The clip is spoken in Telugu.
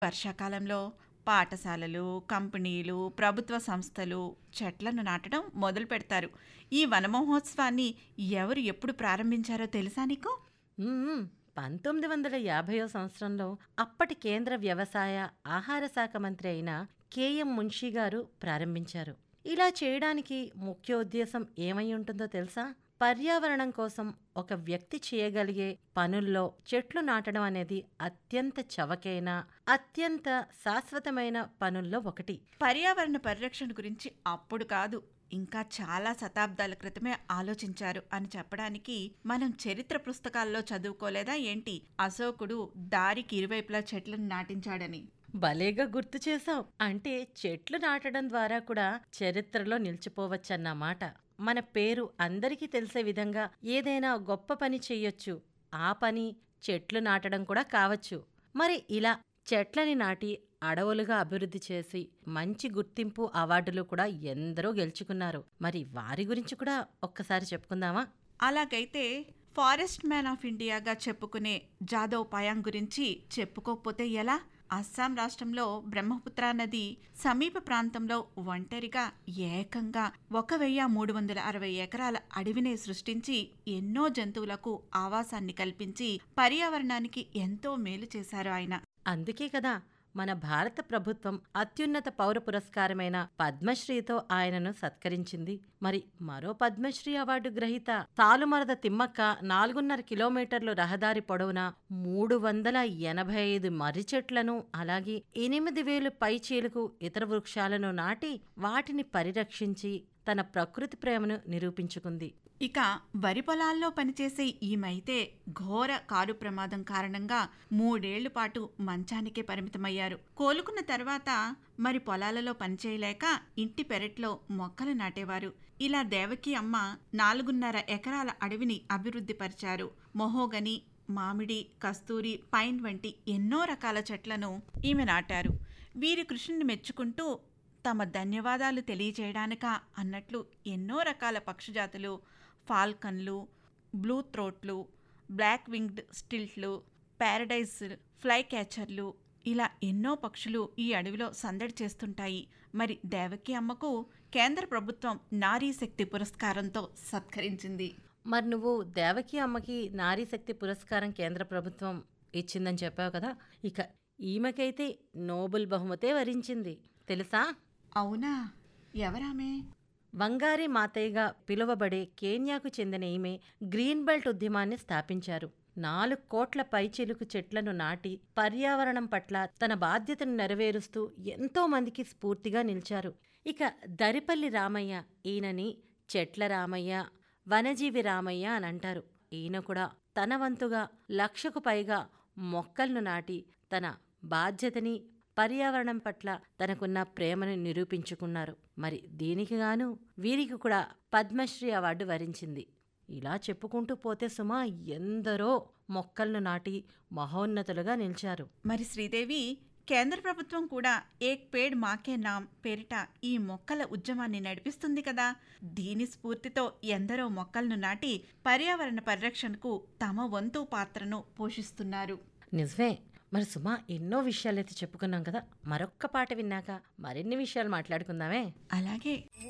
వర్షాకాలంలో పాఠశాలలు కంపెనీలు ప్రభుత్వ సంస్థలు చెట్లను నాటడం మొదలు పెడతారు ఈ వన మహోత్సవాన్ని ఎవరు ఎప్పుడు ప్రారంభించారో తెలుసా నీకు మ్మ్. పంతొమ్మిది వందల యాభైవ సంవత్సరంలో అప్పటి కేంద్ర వ్యవసాయ ఆహార శాఖ మంత్రి అయిన కెఎం మున్షి గారు ప్రారంభించారు ఇలా చేయడానికి ముఖ్య ఉద్దేశం ఏమై ఉంటుందో తెలుసా పర్యావరణం కోసం ఒక వ్యక్తి చేయగలిగే పనుల్లో చెట్లు నాటడం అనేది అత్యంత చవకైన అత్యంత శాశ్వతమైన పనుల్లో ఒకటి పర్యావరణ పరిరక్షణ గురించి అప్పుడు కాదు ఇంకా చాలా శతాబ్దాల క్రితమే ఆలోచించారు అని చెప్పడానికి మనం చరిత్ర పుస్తకాల్లో చదువుకోలేదా ఏంటి అశోకుడు దారికి ఇరువైపులా చెట్లను నాటించాడని భలేగా గుర్తు చేశావు అంటే చెట్లు నాటడం ద్వారా కూడా చరిత్రలో నిలిచిపోవచ్చన్నమాట మన పేరు అందరికీ తెలిసే విధంగా ఏదైనా గొప్ప పని చెయ్యొచ్చు ఆ పని చెట్లు నాటడం కూడా కావచ్చు మరి ఇలా చెట్లని నాటి అడవులుగా అభివృద్ధి చేసి మంచి గుర్తింపు అవార్డులు కూడా ఎందరో గెలుచుకున్నారు మరి వారి గురించి కూడా ఒక్కసారి చెప్పుకుందామా అలాగైతే ఫారెస్ట్ మ్యాన్ ఆఫ్ ఇండియాగా చెప్పుకునే జాదవ్ పయాంగ్ గురించి చెప్పుకోకపోతే ఎలా అస్సాం రాష్ట్రంలో బ్రహ్మపుత్ర నది సమీప ప్రాంతంలో ఒంటరిగా ఏకంగా ఒక వెయ్యి మూడు వందల అరవై ఎకరాల అడవినే సృష్టించి ఎన్నో జంతువులకు ఆవాసాన్ని కల్పించి పర్యావరణానికి ఎంతో మేలు చేశారు ఆయన అందుకే కదా మన భారత ప్రభుత్వం అత్యున్నత పౌర పురస్కారమైన పద్మశ్రీతో ఆయనను సత్కరించింది మరి మరో పద్మశ్రీ అవార్డు గ్రహీత తాలుమరద తిమ్మక్క నాలుగున్నర కిలోమీటర్లు రహదారి పొడవునా మూడు వందల ఎనభై ఐదు మర్రి చెట్లను అలాగే ఎనిమిది వేలు పైచీలకు ఇతర వృక్షాలను నాటి వాటిని పరిరక్షించి తన ప్రకృతి ప్రేమను నిరూపించుకుంది ఇక వరి పొలాల్లో పనిచేసే ఈమైతే ఘోర కారు ప్రమాదం కారణంగా మూడేళ్ల పాటు మంచానికే పరిమితమయ్యారు కోలుకున్న తర్వాత మరి పొలాలలో పనిచేయలేక ఇంటి పెరట్లో మొక్కలు నాటేవారు ఇలా దేవకి అమ్మ నాలుగున్నర ఎకరాల అడవిని అభివృద్ధి పరిచారు మొహోగని మామిడి కస్తూరి పైన్ వంటి ఎన్నో రకాల చెట్లను ఈమె నాటారు వీరి కృషిని మెచ్చుకుంటూ తమ ధన్యవాదాలు తెలియజేయడానిక అన్నట్లు ఎన్నో రకాల పక్షిజాతులు ఫాల్కన్లు బ్లూ థ్రోట్లు బ్లాక్ వింగ్డ్ స్టిల్ట్లు ప్యారడైజ్ ఫ్లై క్యాచర్లు ఇలా ఎన్నో పక్షులు ఈ అడవిలో సందడి చేస్తుంటాయి మరి దేవకి అమ్మకు కేంద్ర ప్రభుత్వం నారీ శక్తి పురస్కారంతో సత్కరించింది మరి నువ్వు దేవకి అమ్మకి నారీ శక్తి పురస్కారం కేంద్ర ప్రభుత్వం ఇచ్చిందని చెప్పావు కదా ఇక ఈమెకైతే నోబెల్ బహుమతే వరించింది తెలుసా అవునా ఎవరామే వంగారి మాతయ్యగా పిలువబడే కేన్యాకు చెందిన ఈమె గ్రీన్ బెల్ట్ ఉద్యమాన్ని స్థాపించారు నాలుగు కోట్ల పైచిలుకు చెట్లను నాటి పర్యావరణం పట్ల తన బాధ్యతను నెరవేరుస్తూ ఎంతో మందికి స్ఫూర్తిగా నిలిచారు ఇక దరిపల్లి రామయ్య ఈయనని చెట్ల రామయ్య వనజీవి రామయ్య అని అంటారు ఈయన కూడా తన వంతుగా లక్షకు పైగా మొక్కలను నాటి తన బాధ్యతని పర్యావరణం పట్ల తనకున్న ప్రేమను నిరూపించుకున్నారు మరి దీనికి గాను వీరికి కూడా పద్మశ్రీ అవార్డు వరించింది ఇలా చెప్పుకుంటూ పోతే సుమా ఎందరో మొక్కలను నాటి మహోన్నతులుగా నిలిచారు మరి శ్రీదేవి కేంద్ర ప్రభుత్వం కూడా ఏక్ పేడ్ మాకే నామ్ పేరిట ఈ మొక్కల ఉద్యమాన్ని నడిపిస్తుంది కదా దీని స్ఫూర్తితో ఎందరో మొక్కలను నాటి పర్యావరణ పరిరక్షణకు తమ వంతు పాత్రను పోషిస్తున్నారు నిజమే మరి సుమా ఎన్నో విషయాలైతే చెప్పుకున్నాం కదా మరొక్క పాట విన్నాక మరిన్ని విషయాలు మాట్లాడుకుందామే అలాగే